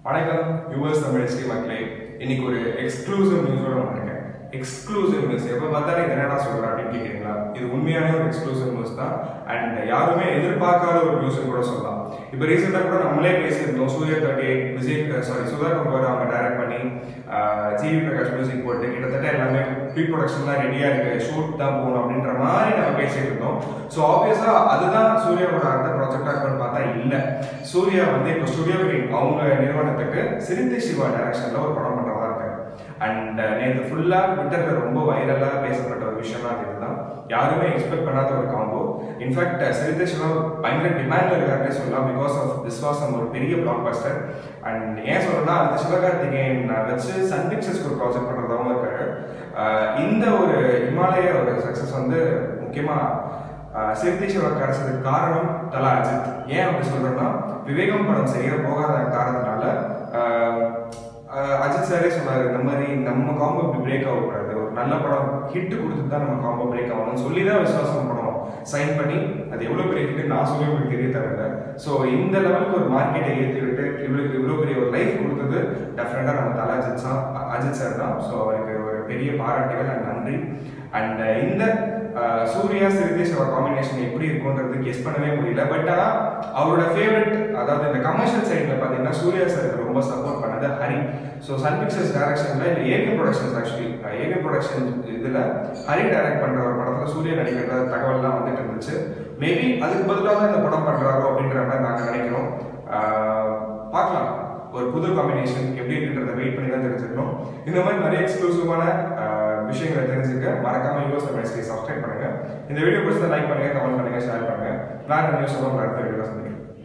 வணக்கம் யூஎஸ் தமிழ் ஸ்ரீ மக்களே இன்னைக்கு ஒரு எக்ஸ்க்ளூசிவ் நியூஸோட வந்திருக்கேன் எக்ஸ்க்ளூசிவ் நியூஸ் எப்போ பார்த்தாலும் இது என்னடா சொல்கிறேன் அப்படின்னு கேட்குறீங்களா இது உண்மையான ஒரு எக்ஸ்க்ளூசிவ் நியூஸ் தான் அண்ட் யாருமே எதிர்பார்க்காத ஒரு நியூஸ் கூட சொல்லலாம் இப்போ ரீசெண்டாக கூட நம்மளே பேசியிருந்தோம் Suriya thirty eight Vijay sorry Sudha Kapoor அவங்க டைரக்ட் பண்ணி ஜிவி பிரகாஷ் மியூசிக் போட்டு கிட்டத்தட்ட எல்லாமே ப்ரீ ப்ரொடக்ஷன்லாம் ரெடியாக இருக்கு ஷூட் தான் போகணும் அப்படின்ற மாதிரி நம்ம பேசிட்டு இருந்தோம் ஸோ ஆப்வியஸாக அதுதான் சூர்யாவோட அடுத்த ப்ராஜெக்டாக இருக்குன்னு பார்த்தா இல்லை சூர்யா வந்து இப்போ ஸ்டுடியோ கிரீன் அவங்க நிறுவனத்துக்கு சிறுத்தை சிவா டைரக்ஷனில் ஒரு படம் பண்ணுறதா இருக்காரு அண்ட் நேற்று ஃபுல்லாக ட்விட்டரில் ரொம்ப வைரலாக பேசப்பட்ட ஒரு விஷயமா இதுதான் யாருமே எக்ஸ்பெக்ட் பண்ணாத ஒரு காம்போ இன்ஃபேக்ட் சிறுத்தை சிவா பயங்கர டிமாண்டில் இருக்காருன்னே சொல்லலாம் பிகாஸ் ஆஃப் விஸ்வாசம் ஒரு பெரிய பிளாக் பஸ்டர் அண்ட் ஏன் சொல்றேன்னா அடுத்த சிவகார்த்திகேயன் வச்சு சன் பிக்சர்ஸ்க்கு ஒரு ப்ராஜெக்ட் பண்ணுறதாவும் இருக்காரு ஆஹ் இந்த ஒரு இமாலய ஒரு சக்ஸஸ் வந்து முக்கியமாக சிறுத்தை சிவா கிடைச்சதுக்கு காரணம் தலா அஜித் ஏன் அப்படி சொல்றேன்னா விவேகம் படம் செய்ய போகாத காரணத்தினால ஆஹ் ஆஹ் அஜித் சாரே சொன்னாரு இந்த மாதிரி நம்ம காம்போ இப்படி பிரேக் ஆகக்கூடாது ஒரு நல்ல படம் ஹிட் கொடுத்துட்டு தான் நம்ம காம்போ பிரேக் ஆகணும்னு சொல்லி தான் விசுவாசம் படம் சைன் பண்ணி அது எவ்வளோ பெரிய ஹிட் நான் சொல்லி உங்களுக்கு தெரிய தவிர ஸோ இந்த லெவலுக்கு ஒரு மார்க்கெட்டை ஏற்றி விட்டு இவளுக்கு இவ்வளோ பெரிய ஒரு லைஃப் கொடுத்தது டெஃபினட்டாக நம்ம தலா அஜித் தான் அஜித் சார் தான் ஸோ அவருக்கு ஒரு பெரிய பாராட்டுகள் அண்ட் நன்றி அண்ட் இந்த ஆஹ் சூர்யா சிறுதேஷோட காம்பினேஷன் எப்படி இருக்கும்ன்றது கெஸ் பண்ணவே முடியல பட் ஆனால் அவரோட ஃபேவரட் அதாவது இந்த கமர்ஷியல் சைடில் பார்த்தீங்கன்னா சூர்யா சாருக்கு ரொம்ப சப்போர்ட் பண்ணது ஹரி ஸோ சன் பிக்சர்ஸ் டைரக்ஷனில் இல்லை AK productions actually AK production இதில் ஹரி டைரக்ட் பண்ணுற ஒரு படத்தில் சூர்யா நடிக்கிற தகவல்லாம் வந்துட்டு இருந்துச்சு மேபி அதுக்கு பதிலாக தான் இந்த படம் பண்ணுறாரோ அப்படின்ற மாதிரி நாங்கள் நினைக்கிறோம் ஆஹ் பார்க்கலாம் ஒரு புது காம்பினேஷன் எப்படி இருக்குன்றத வெயிட் பண்ணி தான் தெரிஞ்சுக்கணும் இந்த மாதிரி நிறைய எக்ஸ்க்ளூசிவான விஷயங்களை தெரிஞ்சுக்க மறக்காம யூஎஸ் தமிழ் சப்ஸ்கிரைப் பண்ணுங்க இந்த வீடியோ பிடிச்சதை லைக் பண்ணுங்க கமெண்ட் பண்ணுங்க ஷேர் பண்ணுங்க வேற நியூஸ் அடுத்த வீடியோ சந்திக்கிறேன்